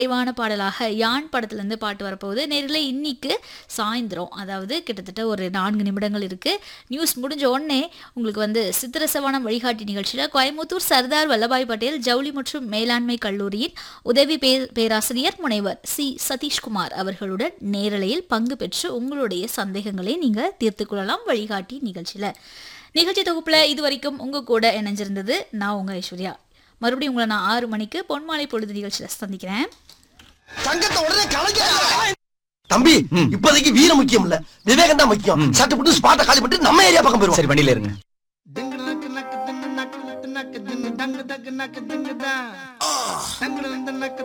நிறைவான பாடலாக யான் படத்துலேருந்து பாட்டு வரப்போகுது நேரில் இன்னைக்கு சாயந்தரம் அதாவது கிட்டத்தட்ட ஒரு நான்கு நிமிடங்கள் இருக்கு நியூஸ் முடிஞ்ச உடனே உங்களுக்கு வந்து சித்திரசவனம் வழிகாட்டி நிகழ்ச்சியில் கோயம்புத்தூர் சர்தார் வல்லபாய் பட்டேல் ஜவுளி மற்றும் மேலாண்மை கல்லூரியின் உதவி பே பேராசிரியர் முனைவர் சி சதீஷ்குமார் அவர்களுடன் நேரலையில் பங்கு பெற்று உங்களுடைய சந்தேகங்களை நீங்கள் தீர்த்து கொள்ளலாம் வழிகாட்டி நிகழ்ச்சியில் நிகழ்ச்சி தொகுப்பில் இது வரைக்கும் உங்கள் கூட இணைஞ்சிருந்தது நான் உங்கள் ஐஸ்வர்யா மறுபடியும் உங்களை நான் ஆறு மணிக்கு பொன்மாலை பொழுது நிகழ்ச்சியில் சந்திக்கிறேன் தங்கத்தை உடனே கலைக்க தம்பி இப்போதைக்கு வீரம் முக்கியம் இல்ல விவேகம் தான் முக்கியம் சட்டு புட்டு ஸ்பாட்டை காலி பண்ணிட்டு நம்ம ஏரியா பக்கம் போயிருவோம் சரி வண்டியில இருங்க Ding nak nak ding nak nak nak ding dang dang nak ding da. Dang dang nak